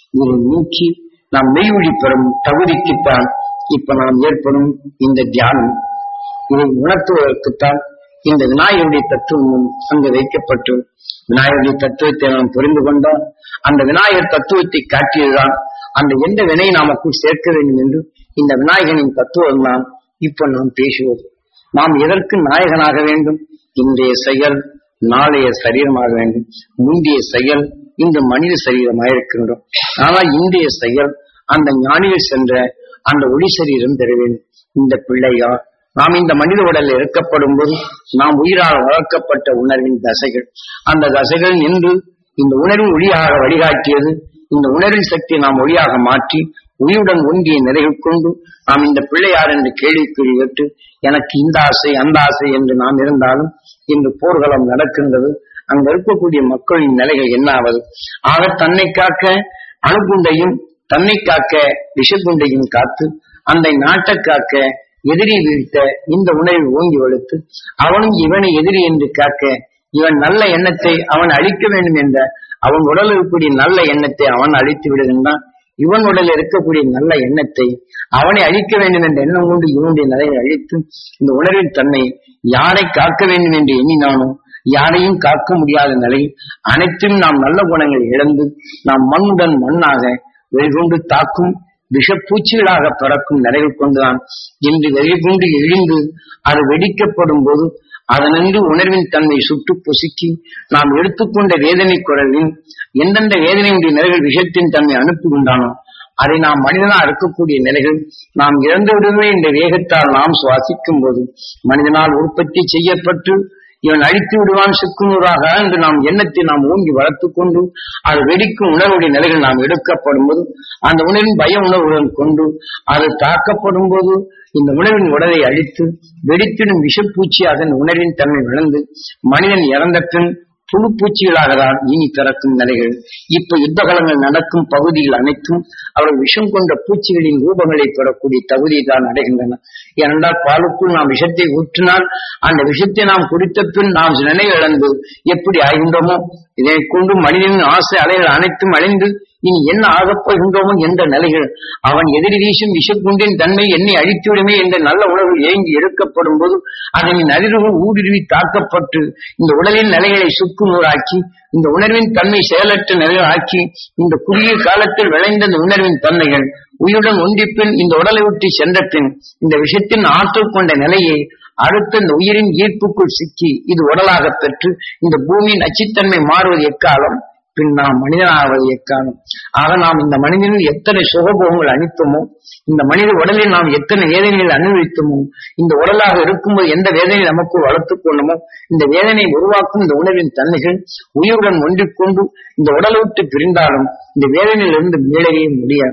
இதை நீக்கி நாம் மெய்வழி பெறும் தகுதிக்குத்தான் இப்ப நாம் ஏற்படும் இந்த தியானம் இதை உணர்த்துவதற்குத்தான் இந்த விநாயகருடைய தத்துவமும் அங்கு வைக்கப்பட்டு விநாயகருடைய தத்துவத்தை நாம் புரிந்து கொண்டால் அந்த விநாயகர் தத்துவத்தை காட்டியதுதான் அந்த எந்த வினை நமக்குள் சேர்க்க வேண்டும் என்று இந்த விநாயகனின் தத்துவம் தான் இப்ப நாம் பேசுவது நாம் எதற்கு நாயகனாக வேண்டும் இன்றைய செயல் நாளைய சரீரமாக வேண்டும் முந்தைய செயல் இந்த மனித சரீரமாக இருக்கின்றோம் ஆனால் இன்றைய செயல் அந்த ஞானிகள் சென்ற அந்த ஒளி சரீரம் பெற வேண்டும் இந்த பிள்ளையார் நாம் இந்த மனித உடலில் இறக்கப்படும் போது நாம் உயிரால் வளர்க்கப்பட்ட உணர்வின் தசைகள் அந்த தசைகள் நின்று இந்த உணர்வின் ஒளியாக வழிகாட்டியது இந்த உணர்வின் சக்தியை நாம் ஒளியாக மாற்றி உயிருடன் ஒன்றிய நிறைகள் கொண்டு நாம் இந்த பிள்ளையார் என்று கேள்விக்குறி விட்டு எனக்கு இந்த ஆசை அந்த ஆசை என்று நாம் இருந்தாலும் இன்று போர்க்களம் நடக்கின்றது அங்க இருக்கக்கூடிய மக்களின் நிலைகள் என்ன ஆவது ஆக தன்னை காக்க அணுகுண்டையும் தன்னை காக்க விஷகுண்டையும் காத்து அந்த நாட்டை காக்க எதிரி வீழ்த்த இந்த உணர்வை ஓங்கி வலுத்து அவனும் இவனை எதிரி என்று காக்க இவன் நல்ல எண்ணத்தை அவன் அழிக்க வேண்டும் என்ற அவன் உடலில் இருக்கக்கூடிய நல்ல எண்ணத்தை அவன் அழித்து விடுகின்றான் இவன் உடலில் இருக்கக்கூடிய நல்ல எண்ணத்தை அவனை அழிக்க வேண்டும் என்ற எண்ணம் கொண்டு இவனுடைய நிலையை அழித்து இந்த உணர்வின் தன்னை யாரை காக்க வேண்டும் என்று எண்ணினானோ யாரையும் காக்க முடியாத நிலை அனைத்தும் நாம் நல்ல குணங்களை இழந்து நாம் மண்ணுடன் மண்ணாக வெளிகொண்டு தாக்கும் விஷப்பூச்சிகளாக பறக்கும் நிலைகள் கொண்டுதான் இன்று வெளிகொண்டு எழுந்து அது வெடிக்கப்படும் போது அதனின்று உணர்வின் தன்மை சுட்டு பொசுக்கி நாம் எடுத்துக்கொண்ட வேதனை குரலின் எந்தெந்த வேதனையுடைய நிலைகள் விஷத்தின் தன்மை அனுப்புகின்றானோ அதை நாம் மனிதனா இருக்கக்கூடிய நிலைகள் நாம் இறந்து விடுமே என்ற வேகத்தால் நாம் சுவாசிக்கும் போது மனிதனால் உற்பத்தி செய்யப்பட்டு இவன் அழித்து விடுவான் சிக்குநூறாக என்று நாம் எண்ணத்தை நாம் ஓங்கி வளர்த்துக் கொண்டு அது வெடிக்கும் உணர்வுடைய நிலைகள் நாம் எடுக்கப்படும் போது அந்த உணர்வின் பய உணர்வுடன் கொண்டு அது தாக்கப்படும் போது இந்த உணர்வின் உடலை அழித்து வெடித்திடும் விஷப்பூச்சியாக இந்த உணர்வின் தன்மை விளந்து மனிதன் இறந்த பின் புழுப்பூச்சிகளாக தான் இனி பிறக்கும் நிலைகள் இப்ப யுத்த காலங்கள் நடக்கும் பகுதியில் அனைத்தும் அவர்கள் விஷம் கொண்ட பூச்சிகளின் ரூபங்களை பெறக்கூடிய தகுதியை தான் அடைகின்றன ஏனென்றால் பாலுக்குள் நாம் விஷத்தை ஊற்றினால் அந்த விஷத்தை நாம் குடித்த பின் நாம் நினைவு இழந்து எப்படி ஆகின்றோமோ இதை கொண்டு மனிதனின் ஆசை அலைகள் அனைத்தும் அழிந்து இனி என்ன ஆகப் போகின்றோமோ என்ற நிலைகள் அவன் எதிரி வீசும் விஷக்குண்டின் தன்மை என்னை அழித்துவிடுமே என்ற நல்ல உணர்வு ஏங்கி எடுக்கப்படும் போது அதனின் அதிர்வு ஊடுருவி தாக்கப்பட்டு இந்த உடலின் நிலைகளை சுக்குநூறாக்கி இந்த உணர்வின் தன்மை செயலற்ற நிலையில் ஆக்கி இந்த குறுகிய காலத்தில் விளைந்த இந்த உணர்வின் தன்மைகள் உயிருடன் ஒன்றிப்பின் இந்த உடலை விட்டு சென்ற பின் இந்த விஷத்தின் ஆற்றல் கொண்ட நிலையை அடுத்த இந்த உயிரின் ஈர்ப்புக்குள் சிக்கி இது உடலாக பெற்று இந்த பூமியின் அச்சித்தன்மை மாறுவது எக்காலம் பின் நாம் மனிதனாவது எக்காலம் ஆக நாம் இந்த மனிதனில் எத்தனை சுகபோகங்கள் அளித்தோமோ இந்த மனித உடலில் நாம் எத்தனை வேதனைகள் அனுபவித்தோமோ இந்த உடலாக இருக்கும்போது எந்த வேதனை நமக்கு வளர்த்துக் கொண்டோமோ இந்த வேதனையை உருவாக்கும் இந்த உணர்வின் தன்மைகள் உயிருடன் ஒன்றிக்கொண்டு இந்த உடலை விட்டு பிரிந்தாலும் இந்த வேதனையிலிருந்து மீளவே முடியாது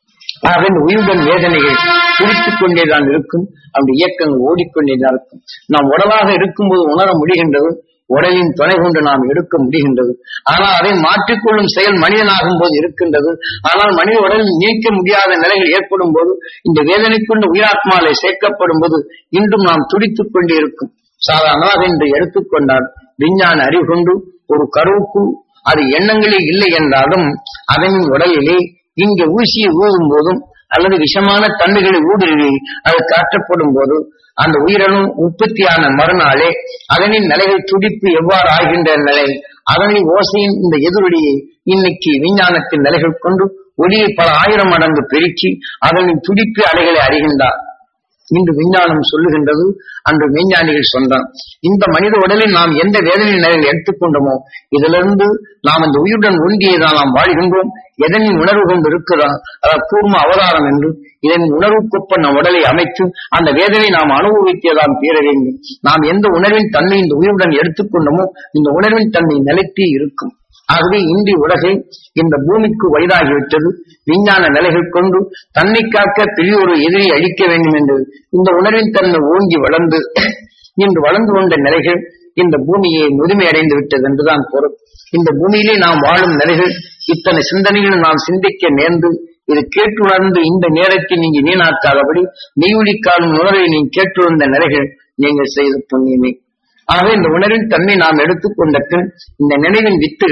ஆக இந்த உயிருடன் வேதனைகள் துடித்துக் கொண்டேதான் இருக்கும் அந்த இயக்கங்கள் ஓடிக்கொண்டேதான் இருக்கும் நாம் உடலாக இருக்கும்போது உணர முடிகின்றது உடலின் துணை கொண்டு நாம் எடுக்க முடிகின்றது ஆனால் அதை மாற்றிக்கொள்ளும் செயல் மனிதனாகும் போது இருக்கின்றது ஆனால் மனித உடலில் நீக்க முடியாத நிலைகள் ஏற்படும் போது இந்த வேதனை கொண்டு உயிராத்மாலை சேர்க்கப்படும் போது இன்றும் நாம் துடித்துக் கொண்டே இருக்கும் சாதாரணமாக இன்று எடுத்துக்கொண்டால் விஞ்ஞான அறிவு கொண்டு ஒரு கருவுக்குள் அது எண்ணங்களே இல்லை என்றாலும் அதன் உடலிலே இங்கே ஊசியை ஊதும் போதும் அல்லது விஷமான தன்மைகளை ஊடுருவி அது காட்டப்படும் போது அந்த உயிரணு உற்பத்தியான மறுநாளே அதனின் நிலைகள் துடிப்பு எவ்வாறு ஆகின்ற நிலை அதனின் ஓசையின் இந்த எதிரொலியை இன்னைக்கு விஞ்ஞானத்தின் நிலைகள் கொண்டு ஒளியை பல ஆயிரம் மடங்கு பெருக்கி அதனின் துடிப்பு அலைகளை அறிகின்றார் இன்று விஞ்ஞானம் சொல்லுகின்றது அன்று விஞ்ஞானிகள் சொன்னான் இந்த மனித உடலில் நாம் எந்த வேதனை நிலையில் எடுத்துக்கொண்டோமோ இதிலிருந்து நாம் அந்த உயிருடன் ஒன்றியதான் நாம் வாழ்கின்றோம் எதனின் உணர்வு கொண்டு இருக்கிறதா அதாவது கூர்ம அவதாரம் என்று இதன் உணர்வுக்கொப்ப நம் உடலை அமைத்து அந்த வேதனை நாம் அனுபவித்ததாம் தீர வேண்டும் நாம் எந்த உணர்வின் தன்மை இந்த உயிருடன் எடுத்துக்கொண்டோமோ இந்த உணர்வின் தன்மை நிலைத்தே இருக்கும் ஆகவே இன்றைய உலகை இந்த பூமிக்கு வயதாகிவிட்டது விஞ்ஞான நிலைகள் கொண்டு தன்னை காக்க பெரிய ஒரு எதிரி அழிக்க வேண்டும் என்று இந்த உணர்வின் தன்மை ஓங்கி வளர்ந்து இன்று வளர்ந்து கொண்ட நிலைகள் இந்த பூமியை முதுமை அடைந்து விட்டது என்றுதான் பொருள் இந்த பூமியிலே நாம் வாழும் நிலைகள் இத்தனை சிந்தனைகள் நாம் சிந்திக்க நேர்ந்து இது கேட்டுணர்ந்து இந்த நேரத்தை நீங்க வீணாக்காதபடி மெய்வொலிக்காலும் உணர்வை நீ கேட்டுணர்ந்த நிலைகள் நீங்கள் செய்த புண்ணியமே ஆக இந்த உணர்வின் தன்மை நாம் எடுத்துக்கொண்ட பின் இந்த நினைவின் வித்துகளை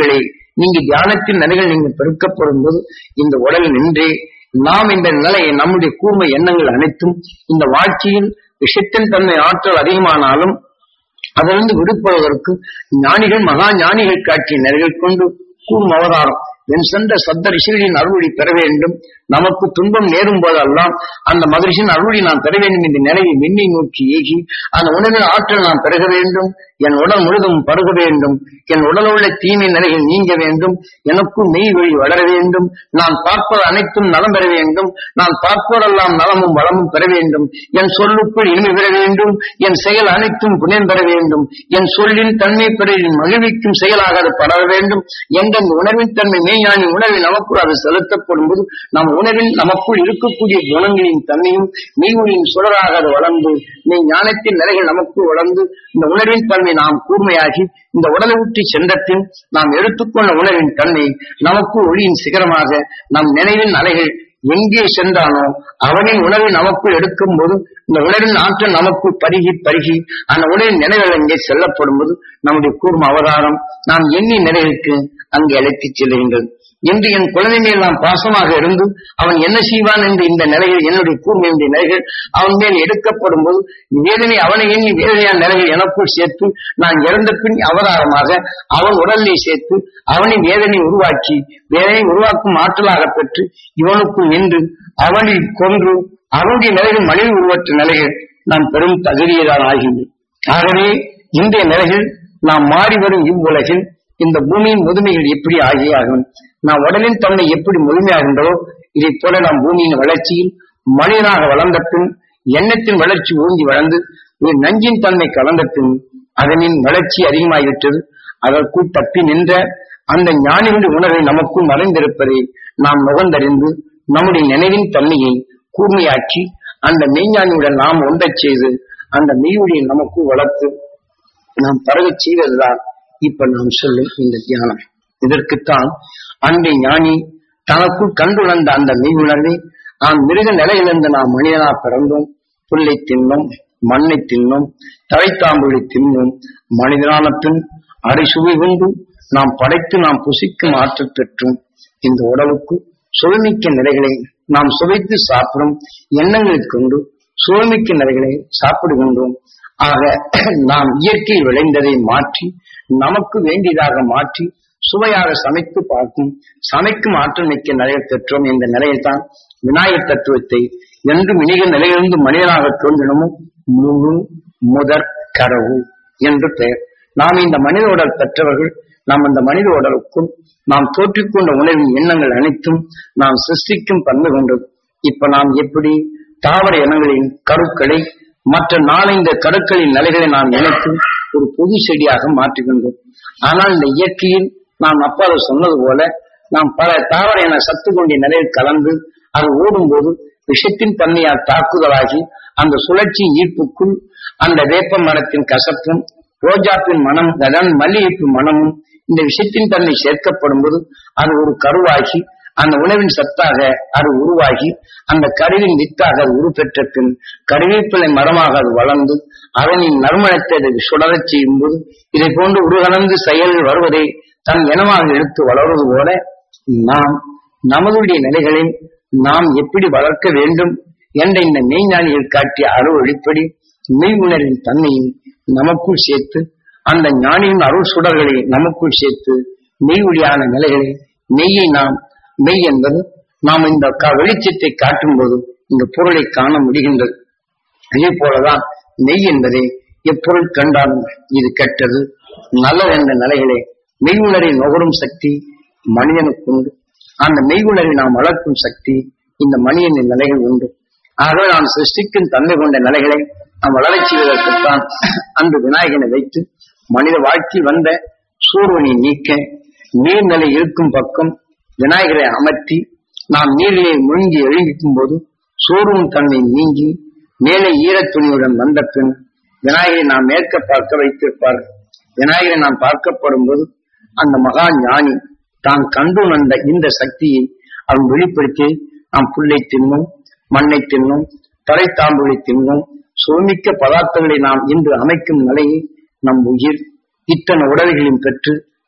நீங்க தியானத்தின் நிலைகள் நீங்க பெருக்கப்படும் போது இந்த உடல் நின்றே நாம் இந்த நிலையை நம்முடைய கூர்மை எண்ணங்கள் அனைத்தும் இந்த வாழ்க்கையில் விஷத்தின் தன்மை ஆற்றல் அதிகமானாலும் அதிலிருந்து விடுபடுவதற்கு ஞானிகள் மகா ஞானிகள் காட்டிய நிலைகள் கொண்டு கூறும் அவதாரம் என் சென்ற சப்த ரிஷிகளின் அருள்வழி பெற வேண்டும் நமக்கு துன்பம் நேரும் போதெல்லாம் அந்த மகரிஷின் அருள்வழி நான் பெற வேண்டும் என்ற நிலையை விண்ணை நோக்கி ஏகி அந்த உணவின் ஆற்றல் நான் பெருக வேண்டும் என் உடல் முழுதும் பருக வேண்டும் என் உடல் உள்ள தீமை நிலைகள் நீங்க வேண்டும் எனக்கும் மெய் வழி வளர வேண்டும் நான் பார்ப்பது அனைத்தும் நலம் பெற வேண்டும் நான் பார்ப்பதெல்லாம் நலமும் வளமும் பெற வேண்டும் என் சொல்லுக்குள் இனிமை பெற வேண்டும் என் செயல் அனைத்தும் புனியம் பெற வேண்டும் என் சொல்லின் தன்மை பெற என் மகிழ்விக்கும் செயலாக அது படர வேண்டும் என்ற அந்த உணர்வின் தன்மை மெய்ஞானி உணர்வை நமக்குள் அது செலுத்தப்படும் போது நம் உணர்வில் நமக்குள் இருக்கக்கூடிய குணங்களின் தன்மையும் மெய்மொழியின் சுடராக அது வளர்ந்து மெய் ஞானத்தின் நிலைகள் நமக்குள் வளர்ந்து இந்த உணர்வின் தன்மை நாம் கூர்மையாகி இந்த உடலை விட்டு சென்றபின் நாம் எடுத்துக்கொண்ட உணர்வின் தன்மை நமக்கு ஒளியின் சிகரமாக நம் நினைவின் அலைகள் எங்கே சென்றானோ அவனின் உணவை நமக்குள் எடுக்கும் போது இந்த உணர்வின் ஆற்றல் நமக்குள் பருகி பருகி அந்த உணவின் நினைவுகள் அங்கே செல்லப்படும் போது நம்முடைய கூர்ம அவதாரம் நாம் எண்ணி நிலைகளுக்கு அங்கே அழைத்துச் செல்கின்றது இன்று என் குழந்தை மேல் நாம் பாசமாக இருந்து அவன் என்ன செய்வான் என்று இந்த நிலையில் என்னுடைய கூர்மையுடைய நிலைகள் அவன் மேல் எடுக்கப்படும் போது வேதனை அவனை எண்ணி வேதனையான நிலைகள் எனக்குள் சேர்த்து நான் இறந்த பின் அவதாரமாக அவன் உடலை சேர்த்து அவனின் வேதனை உருவாக்கி வேதனை உருவாக்கும் ஆற்றலாக பெற்று இவனுக்குள் நின்று அவனை கொன்று அவனுடைய நிலைகள் மனித உருவற்ற நிலைகள் நாம் பெரும் தகுதியதான் ஆகின்றோம் ஆகவே இன்றைய நிலைகள் நாம் மாறி வரும் இவ்வுலகில் இந்த பூமியின் முதுமைகள் எப்படி ஆகியாகும் நாம் உடலின் தன்மை எப்படி முழுமையாகின்றதோ இதை போல நாம் பூமியின் வளர்ச்சியில் மனிதனாக வளர்ந்த பின் எண்ணத்தின் வளர்ச்சி ஓங்கி வளர்ந்து ஒரு நஞ்சின் தன்மை கலந்த பின் அதனின் வளர்ச்சி அதிகமாகிவிட்டது அதற்குள் தப்பி நின்ற அந்த ஞானிகளுடைய உணர்வை நமக்குள் மறைந்திருப்பதை நாம் நுகர்ந்தறிந்து நம்முடைய நினைவின் தன்மையை கூர்மையாக்கி அந்த மெய்ஞானியுடன் நாம் ஒன்றச் செய்து அந்த மெய்யொழியை நமக்குள் வளர்த்து நாம் பரவச் செய்வதுதான் இப்ப நாம் சொல்லும் இந்த தியானம் இதற்குத்தான் அன்றை ஞானி தனக்குள் கண்டுணர்ந்த அந்த மெய் உணர்வை நாம் மிருக நிலையிலிருந்து நாம் மனிதனா பிறந்தோம் புல்லை தின்னோம் மண்ணை தின்னோம் தழைத்தாம்புகளை தின்னோம் மனிதனான பின் அரை சுவை கொண்டு நாம் படைத்து நாம் புசிக்கும் ஆற்றல் பெற்றோம் இந்த உடலுக்கு சுவைமிக்க நிலைகளை நாம் சுவைத்து சாப்பிடும் எண்ணங்களை கொண்டு சுவைமிக்க நிலைகளை சாப்பிடுகின்றோம் ஆக நாம் இயற்கையில் விளைந்ததை மாற்றி நமக்கு வேண்டியதாக மாற்றி சுவையாக சமைத்து பார்க்கும் சமைக்கும் ஆற்றல் மிக்க நிலையை பெற்றோம் இந்த நிலையில்தான் விநாயகர் தத்துவத்தை என்று மினிக நிலையிலிருந்து மனிதனாக தோன்றினமோ முழு முதற் கரவு என்று பெயர் நாம் இந்த மனித உடல் பெற்றவர்கள் நாம் அந்த மனித உடலுக்கும் நாம் தோற்றிக்கொண்ட உணவின் எண்ணங்கள் அனைத்தும் நாம் சிருஷ்டிக்கும் பண்பு கொண்டது இப்ப நாம் எப்படி தாவர இனங்களின் கருக்களை மற்ற நாலந்து கருக்களின் நிலைகளை நாம் இணைத்து ஒரு புது செடியாக மாற்றுகின்றோம் ஆனால் இந்த இயற்கையில் நாம் அப்பாது சொன்னது போல நாம் பல தாவர என சத்து கொண்டிய நிலையில் கலந்து அது ஓடும்போது விஷத்தின் தன்மையால் தாக்குதலாகி அந்த சுழற்சி ஈர்ப்புக்குள் அந்த வேப்ப மரத்தின் கசப்பும் ரோஜாப்பின் மனம் அதான் மல்லிகைப்பு மனமும் இந்த விஷத்தின் தன்மை சேர்க்கப்படும் போது அது ஒரு கருவாகி அந்த உணவின் சத்தாக அது உருவாகி அந்த கருவின் வித்தாக அது உருப்பெற்ற பின் கருவேப்பிலை மரமாக அது வளர்ந்து அதனின் நறுமணத்தை அது சுடரச் செய்யும் போது இதை போன்று உருகலந்து செயல் வருவதை தன் இனமாக எடுத்து வளர்வது போல நாம் நமதுடைய நிலைகளை நாம் எப்படி வளர்க்க வேண்டும் என்ற இந்த மெய்ஞானிகள் காட்டிய அருள் வெளிப்படி மெய் உணர்வின் தன்மையை நமக்குள் சேர்த்து அந்த ஞானியின் அருள் சுடர்களை நமக்குள் சேர்த்து மெய் ஒளியான நிலைகளை மெய்யை நாம் மெய் என்பது நாம் இந்த க- வெளிச்சத்தை காட்டும் போது இந்த பொருளை காண முடிகின்றது அதே போலதான் மெய் என்பதை எப்பொருள் கண்டாலும் இது கெட்டது நல்லது என்ற நிலைகளை மெய்யுணரை நுகரும் சக்தி மனிதனுக்கு உண்டு அந்த மெய்யுணரை நாம் வளர்க்கும் சக்தி இந்த மனிதனின் நிலைகள் உண்டு ஆகவே நாம் சிருஷ்டிக்கும் தன்மை கொண்ட நிலைகளை நாம் வளரச் செய்வதற்குத்தான் அன்று விநாயகனை வைத்து மனித வாழ்க்கையில் வந்த சூர்வனை நீக்க நீர்நிலை இருக்கும் பக்கம் விநாயகரை அமர்த்தி நாம் நீரிலே முழுங்கி எழுந்திக்கும் போது சோர்வும் தன்மை நீங்கி மேலே ஈரத் துணியுடன் வந்த பின் விநாயகரை நாம் மேற்க பார்க்க வைத்திருப்பார்கள் விநாயகரை நாம் பார்க்கப்படும் போது அந்த மகா ஞானி தான் கண்டு வந்த இந்த சக்தியை அவன் வெளிப்படுத்தி நாம் புல்லை தின்னும் மண்ணை தின்னும் தரைத்தாம்புகளை தின்னும் சுமிக்க பதார்த்தங்களை நாம் இன்று அமைக்கும் நிலையை நம் உயிர் இத்தனை உடல்களையும் பெற்று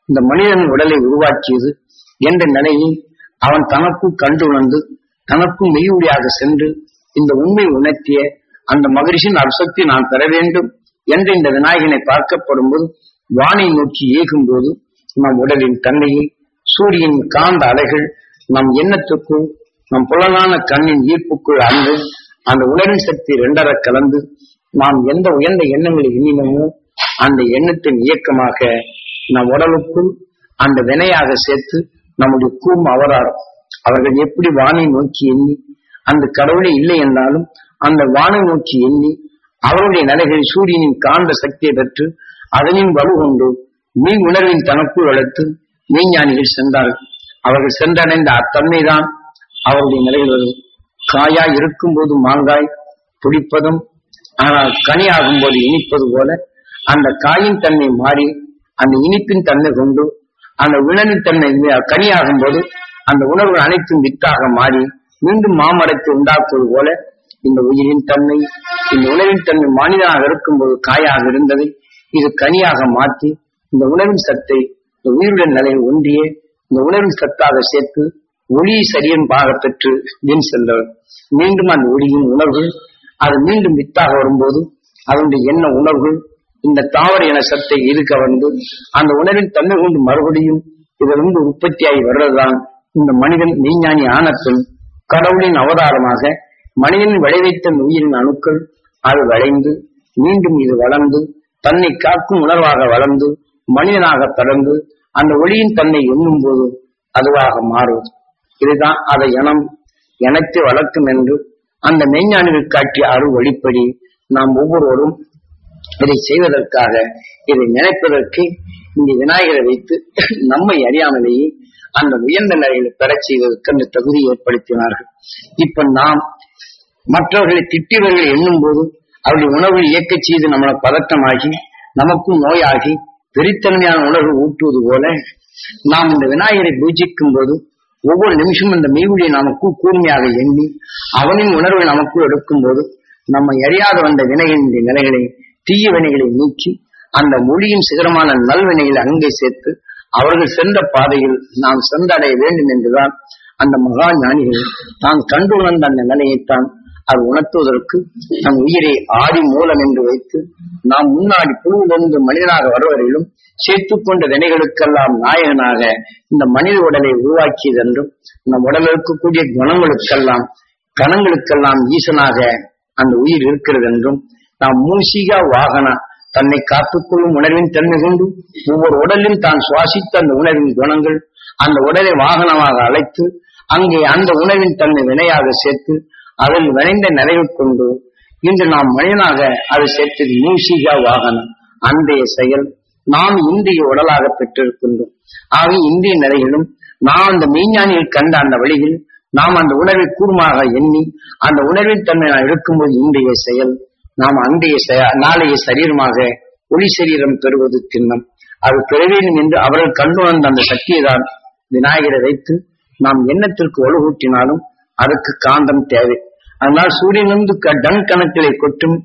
இந்த மனிதன் உடலை உருவாக்கியது என்ற நிலையை அவன் தனக்கும் கண்டுணர்ந்து தனக்கும் மெய்யுடியாக சென்று இந்த உண்மை உணர்த்திய அந்த மகிழ்ச்சியின் அர்த்தத்தை நான் பெற வேண்டும் என்ற இந்த விநாயகனை பார்க்கப்படும் போது வானை நோக்கி ஏகும் போது நம் உடலின் தன்மையை சூரியன் காந்த அலைகள் நம் எண்ணத்துக்குள் நம் புலனான கண்ணின் ஈர்ப்புக்குள் அன்று அந்த உணர்வின் சக்தி இரண்டர கலந்து நாம் எந்த உயர்ந்த எண்ணங்களை எண்ணினோமோ அந்த எண்ணத்தின் இயக்கமாக நம் உடலுக்குள் அந்த வினையாக சேர்த்து நம்முடைய கூம் அவரார் அவர்கள் எப்படி வானை நோக்கி எண்ணி அந்த கடவுளே இல்லை என்றாலும் அந்த வானை நோக்கி எண்ணி அவருடைய நிலைகளில் சூரியனின் காந்த சக்தியை பெற்று அதனின் வலுகொண்டு மெய் உணர்வின் தனக்குள் வளர்த்து மெய்ஞானிகள் சென்றார்கள் அவர்கள் சென்றடைந்த அத்தன்மைதான் அவருடைய நிலையில் வரும் காயா இருக்கும்போது மாங்காய் துடிப்பதும் ஆனால் கனி ஆகும்போது இனிப்பது போல அந்த காயின் தன்மை மாறி அந்த இனிப்பின் தன்மை கொண்டு அந்த உணவின் தன்மை கனியாகும் போது அந்த உணர்வு அனைத்தும் வித்தாக மாறி மீண்டும் மாமரத்தை உண்டாக்குவது போல இந்த உயிரின் தன்மை இந்த உணவின் தன்மை மனிதனாக இருக்கும்போது காயாக இருந்ததை இது கனியாக மாற்றி இந்த உணவின் சத்தை இந்த உயிருடன் நிலையில் ஒன்றிய இந்த உணர்வின் சத்தாக சேர்த்து ஒளி சரியன் பாக பெற்று வீண் சென்றவர் மீண்டும் அந்த ஒளியின் உணர்வுகள் அது மீண்டும் வித்தாக வரும்போது அதனுடைய எண்ண உணர்வுகள் இந்த தாவர இன சத்தை இது கவர்ந்து அந்த உணர்வின் தன்மை கொண்டு மறுபடியும் இதிலிருந்து உற்பத்தியாகி வர்றதுதான் இந்த மனிதன் மெய்ஞானி ஆனத்தும் கடவுளின் அவதாரமாக மனிதன் விளைவித்த உயிரின் அணுக்கள் அது விளைந்து மீண்டும் இது வளர்ந்து தன்னை காக்கும் உணர்வாக வளர்ந்து மனிதனாக தொடர்ந்து அந்த ஒளியின் தன்னை எண்ணும் போது அதுவாக மாறுவது இதுதான் அதை இனம் இனத்தை வளர்க்கும் என்று அந்த மெய்ஞானிகள் காட்டிய அருள் வழிப்படி நாம் ஒவ்வொருவரும் இதை செய்வதற்காக இதை நினைப்பதற்கு இந்த விநாயகரை வைத்து நம்மை அறியாமலேயே அந்த உயர்ந்த நிலையில பெறச் செய்வதற்கு அந்த தகுதி ஏற்படுத்தினார்கள் இப்ப நாம் மற்றவர்களை திட்டியவர்கள் எண்ணும் போது அவருடைய உணர்வை இயக்கச் செய்து நம்மளை பதட்டமாகி நமக்கும் நோயாகி வெறித்தன்மையான உணர்வு ஊட்டுவது போல நாம் இந்த விநாயகரை பூஜிக்கும் போது ஒவ்வொரு நிமிஷமும் இந்த மெய்வழியை நமக்கும் கூர்மையாக எண்ணி அவனின் உணர்வை நமக்குள் எடுக்கும் போது நம்மை அறியாத வந்த வினைகளின் நிலைகளை தீய வினைகளை நீக்கி அந்த மொழியின் சிகரமான நல்வினைகளை அங்கே சேர்த்து அவர்கள் சென்ற பாதையில் நாம் சென்றடைய வேண்டும் என்றுதான் அந்த மகா ஞானிகள் தான் கண்டு உணர்ந்த அந்த நிலையைத்தான் அது உணர்த்துவதற்கு நம் உயிரை ஆதி மூலம் என்று வைத்து நாம் முன்னாடி புழுவிலிருந்து மனிதனாக வருவரையிலும் சேர்த்துக் கொண்ட வினைகளுக்கெல்லாம் நாயகனாக இந்த மனித உடலை உருவாக்கியது என்றும் நம் உடலில் இருக்கக்கூடிய குணங்களுக்கெல்லாம் கணங்களுக்கெல்லாம் ஈசனாக அந்த உயிர் இருக்கிறது என்றும் நாம் மூசிகா வாகன தன்னை காத்துக்கொள்ளும் உணர்வின் தன்மை கொண்டு ஒவ்வொரு உடலிலும் தான் சுவாசித்த அந்த உணர்வின் குணங்கள் அந்த உடலை வாகனமாக அழைத்து அங்கே அந்த உணவின் தன்மை வினையாக சேர்த்து அதில் விளைந்த நிறைவு கொண்டு இன்று நாம் மனிதனாக அதை சேர்த்து மூசிகா வாகனம் அன்றைய செயல் நாம் இந்திய உடலாக பெற்றிருக்கின்றோம் ஆக இந்திய நிலையிலும் நாம் அந்த மெய்ஞானியில் கண்ட அந்த வழியில் நாம் அந்த உணர்வை கூர்மாக எண்ணி அந்த உணர்வின் தன்மை நான் இருக்கும்போது இன்றைய செயல் நாம் அன்றைய செய- நாளைய சரீரமாக ஒளி சரீரம் பெறுவது திண்ணம் அது பெற வேண்டும் என்று அவர்கள் கண்டு வந்த அந்த சக்தியை தான் விநாயகரை வைத்து நாம் எண்ணத்திற்கு ஒழுகூட்டினாலும் அதுக்கு காந்தம் தேவை அதனால் சூரியனிலிருந்து க- டன் கணக்கிலே கொட்டும்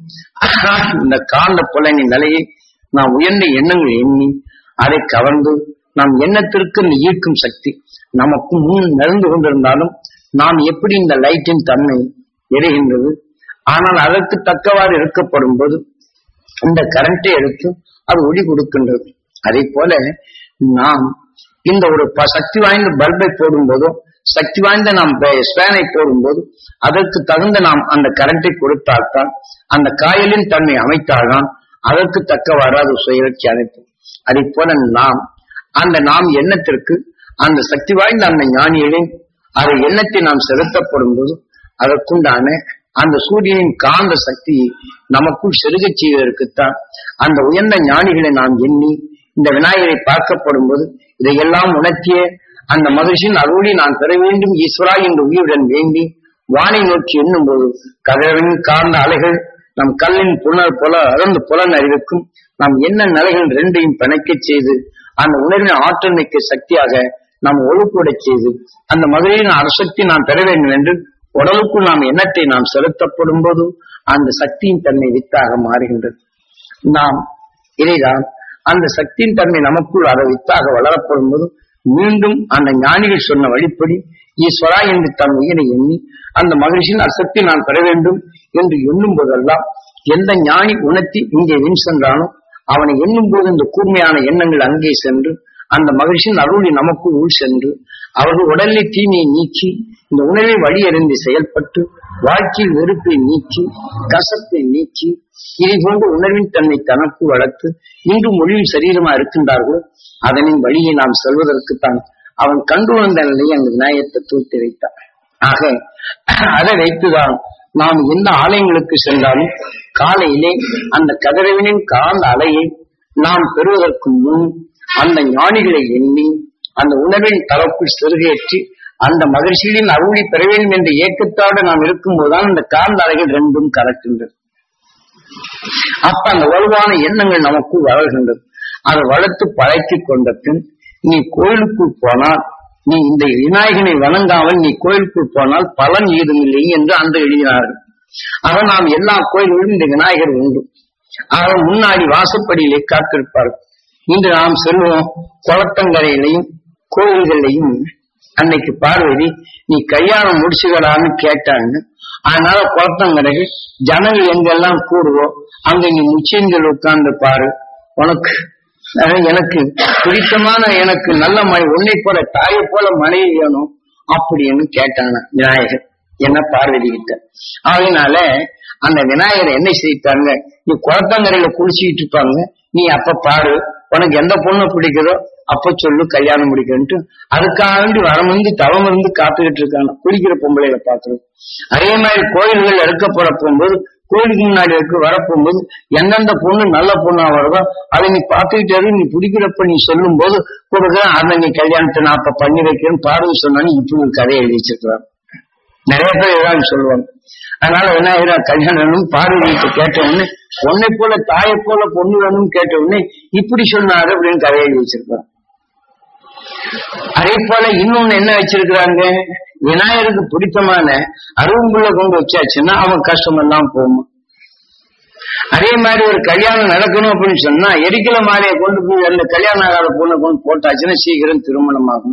இந்த காந்த புலனின் நிலையை நாம் உயர்ந்த எண்ணங்கள் எண்ணி அதை கவர்ந்து நாம் எண்ணத்திற்கு இந்த ஈர்க்கும் சக்தி நமக்கு முன் நடந்து கொண்டிருந்தாலும் நாம் எப்படி இந்த லைட்டின் தன்மை எரிகின்றது ஆனால் அதற்கு தக்கவாறு இருக்கப்படும் போது இந்த கரண்டை எடுத்து அது ஒளி கொடுக்கின்றது அதே போல நாம் இந்த ஒரு ப- சக்தி வாய்ந்த பல்பை போடும்போதோ சக்தி வாய்ந்த நாம் ஸ்பேனை போடும்போது அதற்கு தகுந்த நாம் அந்த கரண்டை கொடுத்தால்தான் அந்த காயலின் தன்மை அமைத்தால்தான் அதற்கு தக்கவாறு அது சுயற்சி அமைக்கும் அதே போல நாம் அந்த நாம் எண்ணத்திற்கு அந்த சக்தி வாய்ந்த அந்த ஞானியிலே அதை எண்ணத்தை நாம் செலுத்தப்படும் போது அதற்குண்டான அந்த சூரியனின் காந்த சக்தியை நமக்குள் செருகச் செய்வதற்குத்தான் அந்த உயர்ந்த ஞானிகளை நாம் எண்ணி இந்த விநாயகரை பார்க்கப்படும் போது இதையெல்லாம் உணர்த்திய அந்த மகிழ்ச்சியின் அருளை நான் பெற வேண்டும் ஈஸ்வரா என்று உயிருடன் வேண்டி வானை நோக்கி எண்ணும் போது கதவின் காந்த அலைகள் நம் கல்லின் புலர் புல அறந்து புலன் அறிவுக்கும் நாம் என்ன நிலைகள் ரெண்டையும் பிணைக்கச் செய்து அந்த உணர்வின் ஆற்றல் மிக்க சக்தியாக நாம் ஒழுக்கூடச் செய்து அந்த மதுரையின் அரசக்தி நாம் பெற வேண்டும் என்று உடலுக்குள் நாம் எண்ணத்தை நாம் செலுத்தப்படும் போது அந்த சக்தியின் தன்மை வித்தாக மாறுகின்றது நாம் இதைதான் அந்த சக்தியின் தன்மை நமக்குள் அதை வித்தாக வளரப்படும் போது மீண்டும் அந்த ஞானிகள் சொன்ன வழிப்படி ஈஸ்வரா என்று தன் உயிரை எண்ணி அந்த மகிழ்ச்சியின் அசக்தி நான் பெற வேண்டும் என்று எண்ணும் போதெல்லாம் எந்த ஞானி உணர்த்தி இங்கே வின் சென்றானோ அவனை எண்ணும் போது இந்த கூர்மையான எண்ணங்கள் அங்கே சென்று அந்த மகிழ்ச்சியின் அருளி நமக்குள் உள் சென்று அவர்கள் உடலில் தீமையை நீக்கி இந்த உணவை வழியறிந்து செயல்பட்டு வாழ்க்கையில் வெறுப்பை நீக்கி கசப்பை நீக்கி இதை போன்ற உணர்வின் தன்னை தனக்கு வளர்த்து இன்று மொழியில் சரீரமா இருக்கின்றார்களோ அதனின் வழியை நாம் செல்வதற்குத்தான் அவன் கண்டு வந்த நிலையை அந்த விநாயகத்தை தூக்கி வைத்தான் ஆக அதை வைத்துதான் நாம் எந்த ஆலயங்களுக்கு சென்றாலும் காலையிலே அந்த கதிரவனின் காந்த அலையை நாம் பெறுவதற்கு முன் அந்த ஞானிகளை எண்ணி அந்த உணர்வின் தரப்பில் செருகேற்றி அந்த மகிழ்ச்சிகளின் அருளி பெற வேண்டும் என்ற ஏக்கத்தோடு நாம் இருக்கும்போதுதான் அந்த காந்த அலைகள் ரெண்டும் கலக்கின்றது அப்ப அந்த வலுவான எண்ணங்கள் நமக்குள் வளர்கின்றது அதை வளர்த்து பழக்கிக் கொண்ட பின் நீ கோயிலுக்குள் போனால் நீ இந்த விநாயகனை வணங்காமல் நீ கோயிலுக்குள் போனால் பலன் ஏதுமில்லை என்று அந்த எழுதினார்கள் ஆக நாம் எல்லா கோயில்களிலும் இந்த விநாயகர் உண்டு ஆக முன்னாடி வாசப்படியிலே காத்திருப்பார்கள் இன்று நாம் செல்வோம் குளத்தங்கரையிலையும் கோயில்களையும் அன்னைக்கு பார்வதி நீ கல்யாணம் முடிச்சுக்கலான்னு கேட்டாங்க அதனால குளத்தங்கரைகள் ஜனங்கள் எங்கெல்லாம் கூடுவோம் அங்க நீ முச்சியங்கள் உட்கார்ந்து பாரு உனக்கு அஹ் எனக்கு பிடித்தமான எனக்கு நல்ல மழை உன்னை போல தாயை போல மனைவி வேணும் அப்படின்னு கேட்டாங்க விநாயகர் என்ன பார்வதி கிட்ட அதனால அந்த விநாயகர் என்ன செய்தாங்க நீ குளத்தங்கரையில குளிச்சுக்கிட்டு இருப்பாங்க நீ அப்ப பாரு உனக்கு எந்த பொண்ணு பிடிக்குதோ அப்ப சொல்லு கல்யாணம் முடிக்கன்ட்டு அதுக்காக வேண்டி வரம் இருந்து தவம் இருந்து காத்துக்கிட்டு இருக்காங்க குளிக்கிற பொம்பளைகளை பாக்குறது அதே மாதிரி கோயில்கள் எடுக்கப்பட போகும்போது கோயிலுக்கு முன்னாடி இருக்கு வரப்போகும்போது எந்தெந்த பொண்ணு நல்ல பொண்ணா வருதோ அதை நீ பார்த்துக்கிட்டே இரு, நீ பிடிக்கிறப்ப நீ சொல்லும் போது கொடுக்க அந்த நீ கல்யாணத்தை நான் அப்ப பண்ணி வைக்கிறேன்னு பார்வை சொன்னான்னு இப்படி ஒரு கதையை எழுதி வச்சிருக்கிறான் நிறைய பேர் இதான் சொல்லுவாங்க அதனால என்ன ஆயிரும் கல்யாணம் பார்வை கேட்ட உடனே உன்னை போல தாயை போல பொண்ணு வேணும்னு கேட்ட உடனே இப்படி சொன்னாரு அப்படின்னு கதையை எழுதி வச்சிருக்கான் அதே போல இன்னொன்னு என்ன வச்சிருக்கிறாங்க விநாயகருக்கு பிடித்தமான அருவம்புள்ள கொண்டு வச்சாச்சுன்னா அவன் கஷ்டம் எல்லாம் போகும் அதே மாதிரி ஒரு கல்யாணம் நடக்கணும் அப்படின்னு சொன்னா எரிக்கல மாலையை கொண்டு போய் அந்த கல்யாணம் ஆகாத பொண்ணை கொண்டு போட்டாச்சுன்னா சீக்கிரம் திருமணம் ஆகும்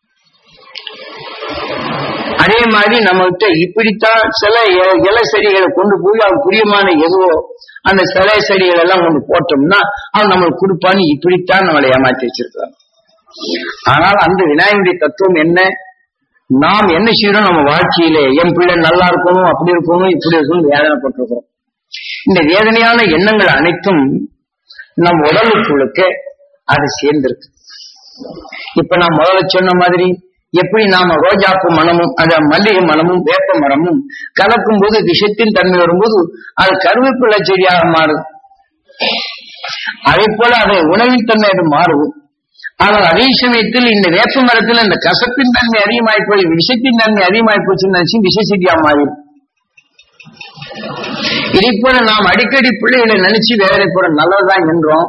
அதே மாதிரி நம்ம கிட்ட இப்படித்தான் சில இ- இலை செடிகளை கொண்டு போய் அவன் பிரியமான எதுவோ அந்த சிலை செடிகள் எல்லாம் கொண்டு போட்டோம்னா அவன் நம்மளுக்கு கொடுப்பான்னு இப்படித்தான் நம்மளை ஏமாத்தி வச்சிருக்கான் ஆனால் அந்த விநாயகருடைய தத்துவம் என்ன நாம் என்ன செய்யறோம் நம்ம வாழ்க்கையிலே என் பிள்ளை நல்லா இருக்கணும் அப்படி இருக்கணும் இப்படி இருக்கணும் வேதனைப்பட்டிருக்கிறோம் இந்த வேதனையான எண்ணங்கள் அனைத்தும் நம் உடலுக்குள்ளுக்கு அது சேர்ந்திருக்கு இப்ப நான் முதல்ல சொன்ன மாதிரி எப்படி நாம ரோஜாப்பு மனமும் அந்த மல்லிகை மனமும் வேப்ப மரமும் கலக்கும் போது விஷத்தின் தன்மை வரும்போது அது கருவேப்பிள்ளை செடியாக மாறுது அதே போல அது உணவின் தன்மை அது மாறும் ஆனால் அதே சமயத்தில் இந்த வேப்ப மரத்தில் இந்த கசப்பின் தன்மை அதிகமாகி போய் விஷத்தின் தன்மை அதிகமாகி போச்சுன்னு நினைச்சு விஷ செடியா மாறிடும் இதை போல நாம் அடிக்கடி பிள்ளைகளை நினைச்சு வேதனைப்பட நல்லதுதான் என்றோம்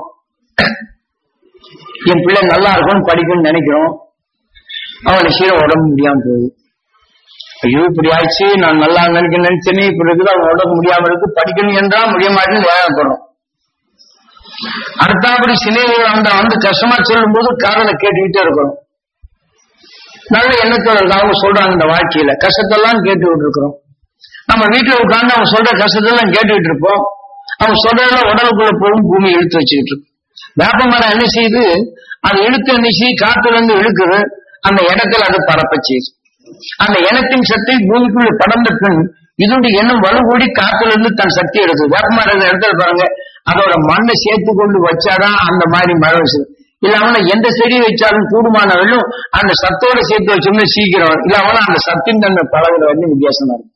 என் பிள்ளை நல்லா இருக்கும்னு படிக்கணும்னு நினைக்கிறோம் அவனை சீர உடம்பு முடியாம போகுது ஐயோ இப்படி ஆச்சு நான் நல்லா நினைக்க நினைச்சேனே இப்படி இருக்குது அவன் உடம்பு முடியாம இருக்கு படிக்கணும் என்றா முடிய மாட்டேன்னு வேதனைப்படுறோம் அடுத்தாப்படி சிலைகள் அந்த வந்து கஷ்டமா சொல்லும் போது காதலை கேட்டுக்கிட்டே இருக்கிறோம் நல்ல எண்ணத்தோட இருக்கு. அவங்க சொல்றாங்க இந்த வாழ்க்கையில கஷ்டத்தெல்லாம் கேட்டுக்கிட்டு இருக்கிறோம் நம்ம வீட்டுல உட்கார்ந்து அவங்க சொல்ற கஷ்டத்தெல்லாம் கேட்டுக்கிட்டு இருப்போம் அவங்க சொல்றதெல்லாம் உடலுக்குள்ள போகும் பூமி இழுத்து வச்சுக்கிட்டு இருக்கும் வேப்ப மரம் என்ன செய்யுது அது இழுத்து என்ன செய்யுது காத்துல இருந்து இழுக்குது அந்த இடத்துல அது பரப்ப செய்யுது அந்த எண்ணத்தின் சக்தி பூமிக்குள்ள படர்ந்த பின் இதோட எண்ணம் வலுகூடி காத்துல இருந்து தன் சக்தி எடுக்குது வேப்ப மரம் இருக்க இடத்துல பாருங்க அதோட மண்ணை சேர்த்து கொண்டு வச்சாதான் அந்த மாதிரி மழை வச்சுது இல்லாம எந்த செடி வச்சாலும் கூடுமானவர்களும் அந்த சத்தோட சேர்த்து வச்சோம்னா சீக்கிரம் இல்லாம அந்த சத்தின் தன்மை பழகுற வந்து வித்தியாசமா இருக்கும்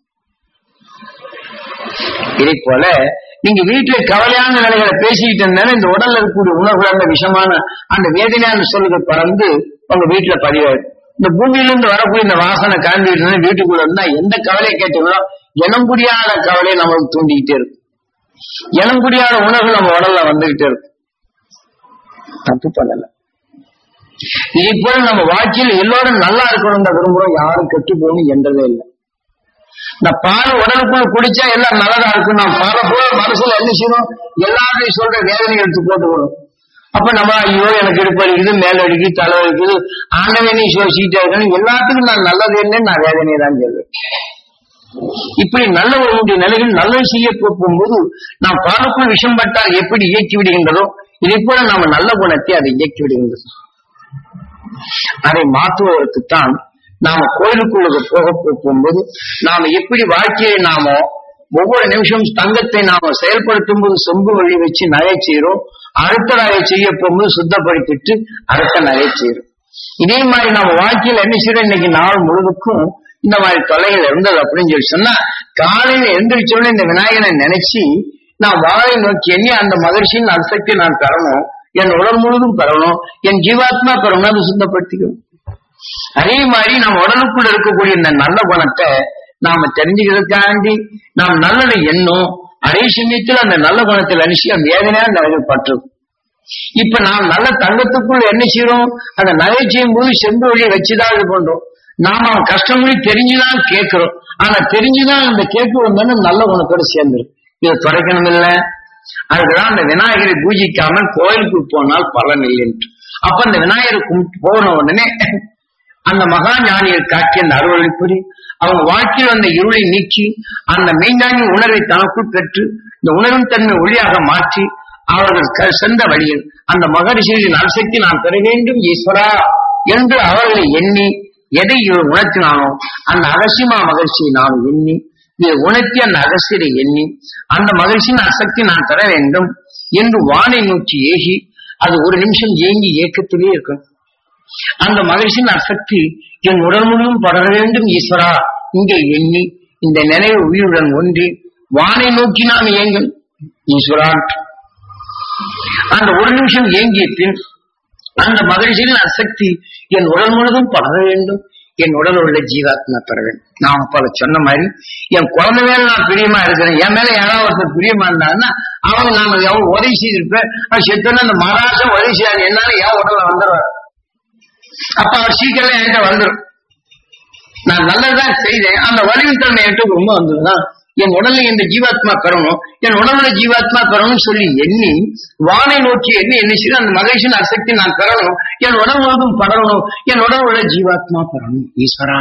இதை போல நீங்க வீட்டுல கவலையான நிலைகளை பேசிக்கிட்டு இருந்தாலும் இந்த உடல்ல இருக்கக்கூடிய உணவுகள் அந்த விஷமான அந்த வேதனையான சொல்லுகள் பறந்து உங்க வீட்டுல பதிவாது இந்த பூமியிலிருந்து வரக்கூடிய இந்த வாசனை காண்பிட்டு இருந்தா வீட்டுக்குள்ள இருந்தா எந்த கவலையை கேட்டீங்களோ இனம் புரியாத கவலையை நம்மளுக்கு தூண்டிக்கிட்டே இருக்கும் இனம் புரியாத உணர்வு நம்ம உடல்ல வந்துகிட்டே இருக்கும் தப்பு பண்ணல இதை போல நம்ம வாழ்க்கையில் எல்லோரும் நல்லா இருக்கணும் தான் விரும்புறோம் யாரும் கெட்டு போகணும் என்றதே இல்லை இந்த பால் உடலுக்குள்ள குடிச்சா எல்லாம் நல்லதா இருக்கும் நான் பாலை போல மனசுல என்ன செய்யணும் எல்லாரையும் சொல்ற வேதனை எடுத்து போட்டு வரும் அப்ப நம்ம ஐயோ எனக்கு இடுப்பு அடிக்குது மேல அடிக்குது தலை அடிக்குது ஆண்டவனே யோசிச்சுட்டே இருக்கணும் எல்லாத்துக்கும் நான் நல்லது இல்லைன்னு நான் வேதனையை தான் சொல்லுவேன் இப்படி நல்ல ஒரு நிலையில் நல்லது செய்ய போகும்போது நாம் பாலுக்குள் விஷம் பட்டால் எப்படி இயக்கி விடுகின்றதோ இதை போல நாம நல்ல குணத்தை அதை இயக்கி விடுகின்றது அதை மாற்றுவதற்குத்தான் நாம கோயிலுக்குள்ள போக போகும்போது நாம எப்படி வாழ்க்கையை நாம ஒவ்வொரு நிமிஷம் தங்கத்தை நாம செயல்படுத்தும் போது சொம்பு வழி வச்சு நகை செய்யறோம் அடுத்த நகை செய்ய போகும்போது சுத்தப்படுத்திட்டு அடுத்த நகை செய்யறோம் இதே மாதிரி நம்ம வாழ்க்கையில என்ன செய்யறோம் இன்னைக்கு நாள் முழுவதுக்கும் இந்த மாதிரி தொல்லைகள் இருந்தது அப்படின்னு சொல்லி சொன்னா காலையில எந்திரிச்சோடனே இந்த விநாயகனை நினைச்சு நான் வாழை நோக்கி எண்ணி அந்த மகிழ்ச்சியின் அசக்தி நான் பெறணும் என் உடல் முழுவதும் பெறணும் என் ஜீவாத்மா பெறணும் அதை சுத்தப்படுத்திக்கணும் அதே மாதிரி நம்ம உடலுக்குள்ள இருக்கக்கூடிய இந்த நல்ல குணத்தை நாம தெரிஞ்சுக்கிறதுக்காண்டி நாம் நல்லதை எண்ணும் அதே சமயத்தில் அந்த நல்ல குணத்தில் அனுப்பி அந்த வேதனையா நிலைகள் பற்றும் இப்ப நாம் நல்ல தங்கத்துக்குள் என்ன செய்யறோம் அந்த நகை செய்யும் போது செம்பு வழியை வச்சுதான் இது பண்றோம் நாம அவன் கஷ்டமொழி தெரிஞ்சுதான் கேட்கிறோம் ஆனா தெரிஞ்சுதான் அந்த கேட்க வந்தோன்னு நல்ல குணத்தோட சேர்ந்துரும் இதை துடைக்கணும் இல்ல அதுக்குதான் அந்த விநாயகரை பூஜிக்காம கோயிலுக்கு போனால் பலன் இல்லைன்ட்டு அப்ப அந்த விநாயகரை கும்பிட்டு போன உடனே அந்த மகா ஞானியை காட்டிய அந்த அறுவடை புரி அவங்க வாழ்க்கையில் அந்த இருளை நீக்கி அந்த மெய்ஞானி உணர்வை தனக்குள் பெற்று இந்த உணர்வின் தன்மை ஒளியாக மாற்றி அவர்கள் க- சென்ற வழியில் அந்த மகரிஷியின் அரிசக்தி நான் பெற வேண்டும் ஈஸ்வரா என்று அவர்களை எண்ணி எதை இவர் உணர்த்தினானோ அந்த அகசியமா மகிழ்ச்சியை நாம் எண்ணி இதை உணர்த்தி அந்த அகசியரை எண்ணி அந்த மகிழ்ச்சியின் அசக்தி நான் பெற வேண்டும் என்று வானை நோக்கி ஏகி அது ஒரு நிமிஷம் ஏங்கி ஏக்கத்திலே இருக்கும் அந்த மகிழ்ச்சியின் அசக்தி என் உடல் முழுவதும் படர வேண்டும் ஈஸ்வரா இங்கே எண்ணி இந்த நினைவு உயிருடன் ஒன்றி வானை நோக்கி நாம் இயங்கும் ஈஸ்வரா அந்த ஒரு நிமிஷம் ஏங்கிய பின் அந்த மகிழ்ச்சியின் அசக்தி என் உடல் முழுவதும் படர வேண்டும் என் உடல் உள்ள ஜீவாத்மா பெற வேண்டும் நான் அப்ப சொன்ன மாதிரி என் குழந்தை மேல நான் பிரியமா இருக்கிறேன் என் மேல யாராவது ஒருத்தர் பிரியமா இருந்தாங்கன்னா அவங்க நான் எவ்வளவு உதவி செய்திருப்பேன் அது செத்தோன்னு அந்த மகாராஷ்டிரம் உதவி செய்யாது என்னால என் உடல்ல வந்துடுவார் அப்ப அவர் சீக்கிரம் என்கிட்ட வந்துடும் நான் நல்லதுதான் செய்தேன் அந்த வலிவின் தன்மை என்கிட்ட ரொம்ப வந்ததுதான் என் உடல்ல இந்த ஜீவாத்மா பெறணும் என் உடம்புல ஜீவாத்மா பெறணும்னு சொல்லி எண்ணி வானை நோக்கி எண்ணி என்ன செய்து அந்த மகேஷன் அசக்தி நான் பெறணும் என் உடல் முழுவதும் படரணும் என் உடல் உள்ள ஜீவாத்மா பெறணும் ஈஸ்வரா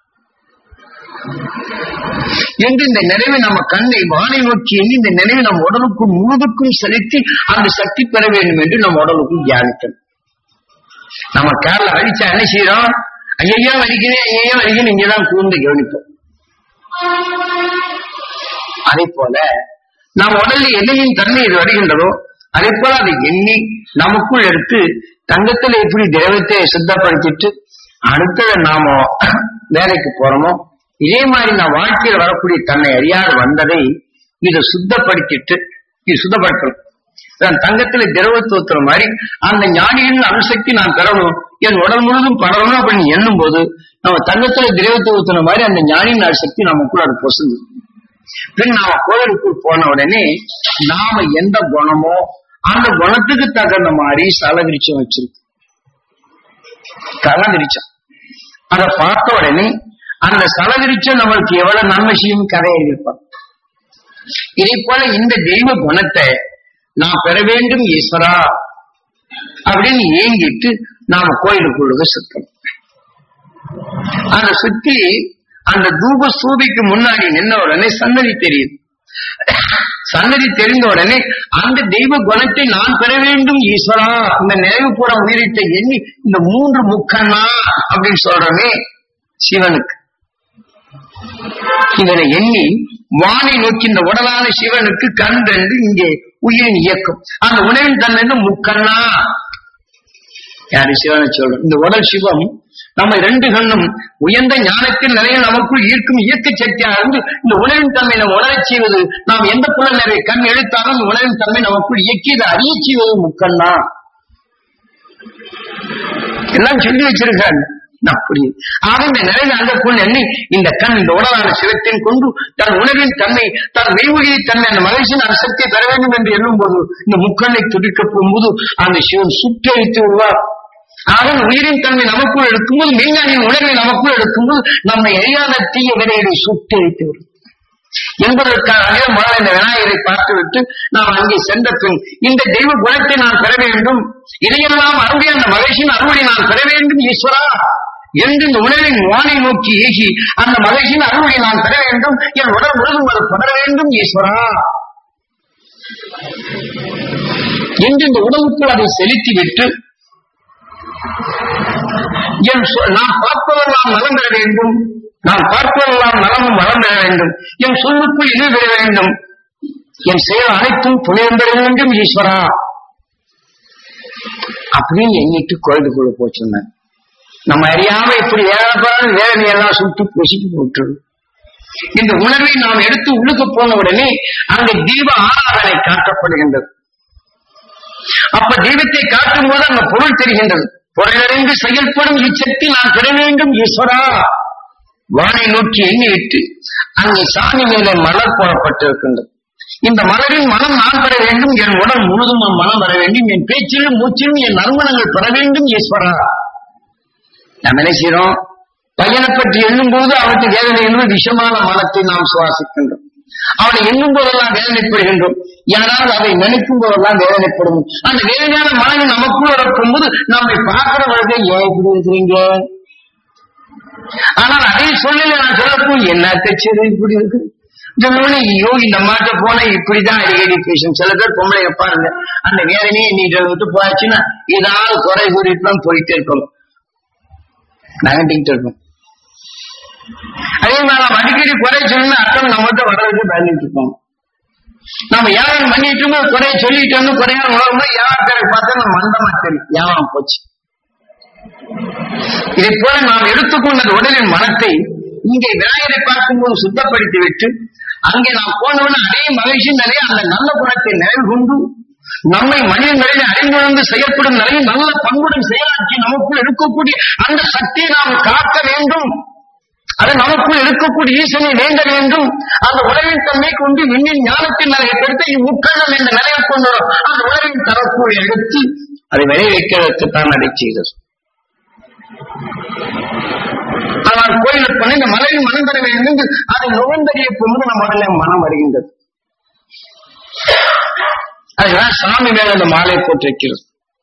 என்று இந்த நினைவை நம்ம கண்ணை வானை நோக்கி எண்ணி இந்த நினைவை நம் உடலுக்கும் முழுதுக்கும் செலுத்தி அந்த சக்தி பெற வேண்டும் என்று நம் உடலுக்கும் தியானிக்கணும் நம்ம கேரள அடிச்சா என்ன செய்யறோம் ஐயையோ வலிக்கிறேன் ஐயையோ வலிக்கிறேன் இங்கதான் கூர்ந்து கவனிப்போம் அதே போல நம் உடலில் எண்ணெயின் தன்மை இது வருகின்றதோ அதே போல அதை எண்ணி நமக்குள் எடுத்து தங்கத்துல எப்படி தேவத்தை சுத்தப்படுத்திட்டு அடுத்தது நாம வேலைக்கு போறோமோ இதே மாதிரி நான் வாழ்க்கையில் வரக்கூடிய தன்னை அறியாது வந்ததை இதை சுத்தப்படுத்திட்டு இது சுத்தப்படுத்தணும் நான் தங்கத்துல திரவத்தை ஊத்துற மாதிரி அந்த ஞானியின் அணுசக்தி நான் பெறணும் என் உடல் முழுதும் படரணும் அப்படின்னு எண்ணும் போது நம்ம தங்கத்துல திரவத்தை ஊத்துற மாதிரி அந்த ஞானியின் அணுசக்தி நமக்குள்ள அது பொசுந்து பின் நாம கோயிலுக்குள் போன உடனே நாம எந்த குணமோ அந்த குணத்துக்கு தகுந்த மாதிரி சலவிரிச்சம் வச்சிருக்கு கலவிரிச்சம் அதை பார்த்த உடனே அந்த சலவிரிச்சம் நம்மளுக்கு எவ்வளவு நன்மை செய்யும் கதையை இருப்பான் இதை போல இந்த தெய்வ குணத்தை நான் பெற வேண்டும் ஈஸ்வரா அப்படின்னு ஏங்கிட்டு நாம கோயிலுக்குள்ள சுத்தம் அந்த சுத்தி அந்த தூப சூபிக்கு முன்னாடி நின்ன உடனே சன்னதி தெரியுது சன்னதி தெரிந்த உடனே அந்த தெய்வ குணத்தை நான் பெற வேண்டும் ஈஸ்வரா இந்த நினைவு பூர உயிரிட்ட எண்ணி இந்த மூன்று முக்கண்ணா அப்படின்னு சொல்றமே சிவனுக்கு இதனை எண்ணி வானை நோக்கி இந்த உடலான சிவனுக்கு கண் ரெண்டு இங்கே உயிரின் இயக்கம் அந்த உணவின் தன்மை முக்கண்ணா யாரு சிவனை சொல்றோம் இந்த உடல் சிவம் நம்ம ரெண்டு கண்ணும் உயர்ந்த ஞானத்தின் நிலையில் நமக்குள் ஈர்க்கும் இயக்க சக்தியா இருந்து இந்த உணவின் தன்மை நம்ம உணரச் செய்வது நாம் எந்த புலன் நிறைய கண் எழுத்தாலும் இந்த உணவின் தன்மை நமக்குள் இயக்கியதை அறிய செய்வது முக்கண்ணா எல்லாம் சொல்லி வச்சிருக்காங்க அப்படி ஆக இந்த நிலையில அந்த குள் எண்ணி இந்த கண் இந்த உடலான சிவத்தின் கொண்டு தன் உணவின் தன்மை தன் மெய்வழியை தன்மை அந்த மகிழ்ச்சியின் அரசத்தை பெற வேண்டும் என்று எண்ணும் போது இந்த முக்கண்ணை துடிக்க போகும்போது அந்த சிவன் சுற்றழித்து விடுவார் ஆக உயிரின் தன்மை நமக்குள் எடுக்கும்போது மெய்ஞானின் உணர்வை நமக்குள் எடுக்கும்போது நம்மை அறியாத தீய விரைகளை சுட்டழித்து விடும் என்பதற்காக முதல்ல இந்த விநாயகரை பார்த்துவிட்டு நாம் அங்கே சென்ற பின் இந்த தெய்வ குணத்தை நான் பெற வேண்டும் இதையெல்லாம் அருடைய அந்த மகிழ்ச்சியின் அருளை நான் பெற வேண்டும் ஈஸ்வரா என்று இந்த உணவின் வானை நோக்கி ஏகி அந்த மகிழ்ச்சியின் அருளை நான் பெற வேண்டும் என் உடல் முழுதும் அது தொடர வேண்டும் ஈஸ்வரா என்று இந்த உடலுக்குள் அதை செலுத்திவிட்டு என் சொ- நான் பார்ப்பதெல்லாம் நலம் பெற வேண்டும் நான் பார்ப்பதெல்லாம் நலமும் வளம் பெற வேண்டும் என் சொல்லுக்குள் இது பெற வேண்டும் என் செயல் அனைத்தும் புனிதம் பெற வேண்டும் ஈஸ்வரா அப்படின்னு எண்ணிட்டு கோயிலுக்கு கொள்ள போச்சுருந்தேன் நம்ம அறியாம இப்படி ஏழப்பாடு வேதனை எல்லாம் சுட்டு பொசிட்டு போட்டு இந்த உணர்வை நாம் எடுத்து உள்ளுக்கு போன உடனே அங்க தீப ஆராதனை காட்டப்படுகின்றது அப்ப தீபத்தை காட்டும் போது அங்க பொருள் தெரிகின்றது பொருளறிந்து செயல்படும் இச்சக்தி நான் பெற வேண்டும் ஈஸ்வரா வானை நோக்கி எண்ணிவிட்டு அங்கே சாமி மேலே மலர் போடப்பட்டிருக்கின்றது இந்த மலரின் மனம் நான் பெற வேண்டும் என் உடல் முழுதும் என் மனம் வர வேண்டும் என் பேச்சிலும் மூச்சிலும் என் நறுமணங்கள் பெற வேண்டும் ஈஸ்வரா நம்ம என்ன செய்யறோம் பையனை பற்றி எண்ணும் போது அவனுக்கு வேதனை என்பது விஷமான மனத்தை நாம் சுவாசிக்கின்றோம் அவனை எண்ணும் போதெல்லாம் வேதனைப்படுகின்றோம் யாராவது அதை நினைக்கும் போதெல்லாம் வேதனைப்படும் அந்த வேதனையான மனதை நமக்குள்ள இருக்கும்போது நம்மை பார்க்கிறவர்கள் ஏன் இப்படி இருக்கிறீங்க ஆனால் அதே சூழ்நிலை நான் சொல்லப்போ என்ன கட்சி இப்படி இருக்கு சொன்னோடனே ஐயோ இந்த மாட்ட போனா இப்படிதான் அடிக்கடி பேசும் சில பேர் பொம்பளை பாருங்க அந்த வேதனையை நீ இதை விட்டு போயாச்சுன்னா ஏதாவது குறை கூறிட்டு தான் போயிட்டே இருக்கணும் நகட்டிக்கிட்டு இருக்கும் அதே மாதிரி நம்ம அடிக்கடி குறை சொல்லணும் அர்த்தம் நம்மகிட்ட வர்றதுக்கு பயந்துட்டு இருக்கோம் நம்ம யாரும் பண்ணிட்டு குறைய சொல்லிட்டு குறையா உணர்வு யார் பேரை பார்த்தா நம்ம மந்தமா தெரியும் யாரும் போச்சு இதை போல நாம் எடுத்துக்கொண்ட உடலின் மனத்தை இங்கே விநாயகரை பார்க்கும்போது சுத்தப்படுத்தி விட்டு அங்கே நாம் போனவுடன் அதே மகிழ்ச்சி நிலையை அந்த நல்ல குணத்தை நினைவு கொண்டு நம்மை மனிதர்களில் அறிந்துணர்ந்து செயல்படும் நிலையில் நல்ல பண்புடன் செயலாற்றி நமக்குள் இருக்கக்கூடிய அந்த சக்தியை நாம் காக்க வேண்டும் அது நமக்குள் இருக்கக்கூடிய ஈசனை வேண்ட வேண்டும் அந்த உலகின் தன்மை கொண்டு விண்ணின் ஞானத்தின் நிலையை பெருத்த இவ்வுக்கண்ணம் என்ற நிலையை கொண்டு அந்த உலகின் தரக்குள் எடுத்து அதை விளைவிக்கிறதுக்குத்தான் அதை செய்தது ஆனால் கோயிலுக்கு பண்ணி இந்த மலையின் மனம் பெற வேண்டும் என்று அதை நுகர்ந்தறிய போது நம்ம உடனே மனம் வருகின்றது அதுதான் சாமி மேல அந்த மாலை போட்டு வைக்கிறது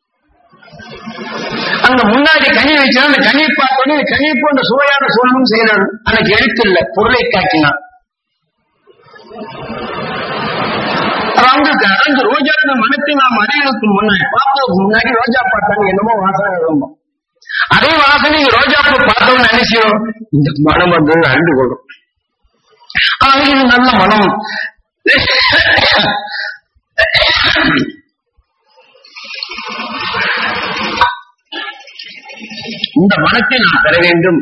அங்க முன்னாடி கனி வச்சா அந்த கனியை பார்த்தோன்னே கனி போன்ற சுவையான சூழலும் செய்யறாரு அன்னைக்கு எழுத்து இல்ல பொருளை காட்டினான் அவங்களுக்கு அந்த ரோஜா மனத்தை நாம் அறிவதற்கு முன்னாடி பார்ப்பதற்கு முன்னாடி ரோஜா பார்த்தாங்க என்னமோ வாசனை விரும்பும் அதே வாசனை ரோஜா பூ பார்த்தோம்னு நினைச்சோம் இந்த மனம் வந்து அறிந்து கொள்ளும் ஆனா இது நல்ல மனம் இந்த மனத்தை நான் பெற வேண்டும்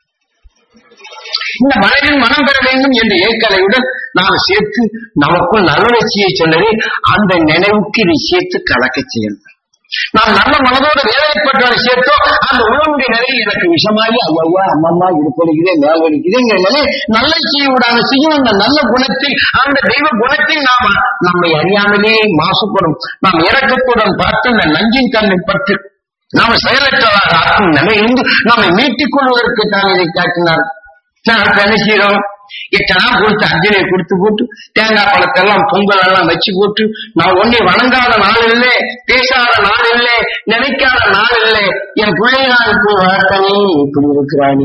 இந்த மனதின் மனம் பெற வேண்டும் என்ற ஏக்கலையுடன் நாம் சேர்த்து நமக்குள் நல்லவச்சியை சொன்னதை அந்த நினைவுக்கு இதை சேர்த்து கலக்க செய்யணும் நான் நல்ல மனதோட வேலைப்பட்டவரை சேர்த்தோ அந்த உணவுடைய நிலை எனக்கு விஷமாகி ஐயா அம்மம்மா இடுப்படிக்குதே மேல் வலிக்குதுங்கிற நிலை நல்ல செய்யுடான செய்யும் அந்த நல்ல குணத்தை அந்த தெய்வ குணத்தை நாம நம்மை அறியாமலே மாசுபடும் நாம் இறக்கத்துடன் பார்த்து அந்த நஞ்சின் தன்மை பற்று நாம் செயலற்றதாக ஆக்கும் நிலையிலிருந்து நம்மை மீட்டுக் கொள்வதற்கு தான் இதை காட்டினார் நான் என்ன செய்யறோம் எட்டெல்லாம் கொடுத்து அர்ஜனை கொடுத்து போட்டு தேங்காய் பழத்தை எல்லாம் பொங்கல் எல்லாம் வச்சு போட்டு நான் ஒன்னே வணங்காத நாள் இல்லை பேசாத நாள் இல்லை நினைக்காத நாள் இல்லை என் பிள்ளைகள் இப்போ வளர்த்தனே இப்படி இருக்கிறானே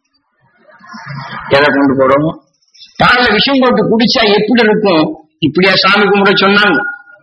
எதை கொண்டு போறோம் பாடல விஷயம் போட்டு குடிச்சா எப்படி இருக்கும் இப்படியா சாமி கும்பிட சொன்னாங்க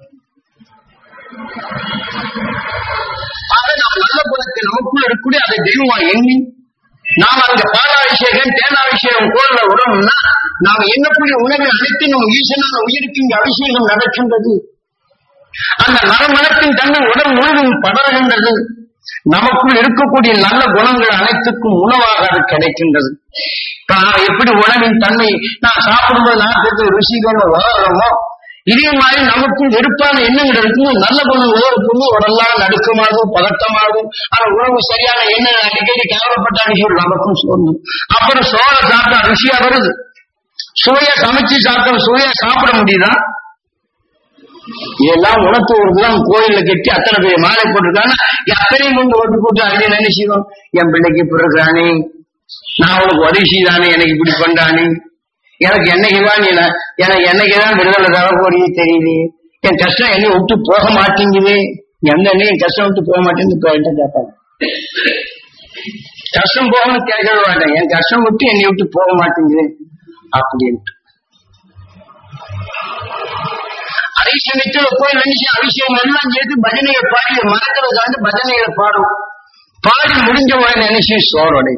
ஆக நாம் நல்ல குணத்தை நமக்குள்ள இருக்கக்கூடிய அதை தெய்வமா எண்ணி நாம் அந்த பாலாபிஷேகம் தேனாபிஷேகம் கோல உறவும்னா நாம் எண்ணக்கூடிய உணவை அனைத்து நம் ஈசனான உயிருக்கு இங்கு அபிஷேகம் நடக்கின்றது அந்த நரமணத்தின் தன்மை உடல் முழுவதும் படர்கின்றது நமக்குள் இருக்கக்கூடிய நல்ல குணங்கள் அனைத்துக்கும் உணவாக அது கிடைக்கின்றது நான் எப்படி உணவின் தன்மை நான் சாப்பிடும்போது நாட்டுக்கு ருசிகள் வளரமோ இதே மாதிரி நமக்கும் வெறுப்பான எண்ணங்கள் இருக்கும் நல்ல குணம் இருக்கும் உடல்லாம் நடுக்கமாகும் பதட்டமாகும் ஆனா உணவு சரியான எண்ணம் அடிக்கடி கவலைப்பட்ட விஷயம் நமக்கும் சோர்ந்து அப்புறம் சோழ சாப்பிட்டா ருசியா வருது சுவையா சமைச்சு சாப்பிட்ட சுவையா சாப்பிட முடியுதா இதெல்லாம் உணர்த்துவதுதான் கோயில்ல கட்டி அத்தனை பேர் மாலை போட்டிருக்காங்க அத்தனை கொண்டு ஓட்டு போட்டு அங்கே நினைச்சிடும் என் பிள்ளைக்கு இப்படி இருக்கிறானே நான் அவனுக்கு உதவி செய்தானே எனக்கு இப்படி பண்றானே எனக்கு என்னைக்குதான் நீ நான்- எனக்கு என்னைக்குதான் விடுதலை தர போறீங்க தெரியலையே என் கஷ்டம் என்னை விட்டு போக மாட்டேங்குது எந்த என் கஷ்டம் விட்டு போக மாட்டேங்குது இப்ப என்கிட்ட கேட்பாங்க கஷ்டம் போகணும்னு கேட்கவே மாட்டேன் என் கஷ்டம் விட்டு என்னை விட்டு போக மாட்டேங்குது அப்படின்ட்டு ஐசமித்துல போய் நினைச்சு அபிஷேகம் எல்லாம் சேர்த்து பஜனையை பாடி மறக்கிறதுக்காண்டு பஜனைகளை பாடும் பாடி முடிஞ்ச உடனே நினைச்சு சோரோடை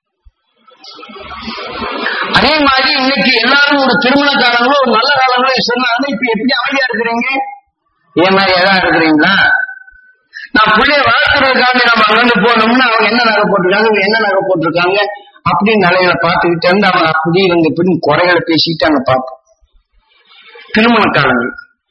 அதே மாதிரி இன்னைக்கு எல்லாரும் ஒரு திருமண காலங்களோ ஒரு நல்ல காலங்களோ சொன்னாங்க இப்ப எப்படி அமைதியா இருக்கிறீங்க இதே மாதிரி எதா இருக்கிறீங்களா நான் பிள்ளைய வளர்க்கறதுக்காக நம்ம அங்கிருந்து போனோம்னா அவங்க என்ன நகை போட்டிருக்காங்க இவங்க என்ன நகை போட்டிருக்காங்க அப்படின்னு நிலைகளை பார்த்துக்கிட்டு இருந்து அவங்க அப்படி இருந்து இப்படி குறைகளை பேசிட்டு அங்க பார்ப்போம் திருமண காலங்கள்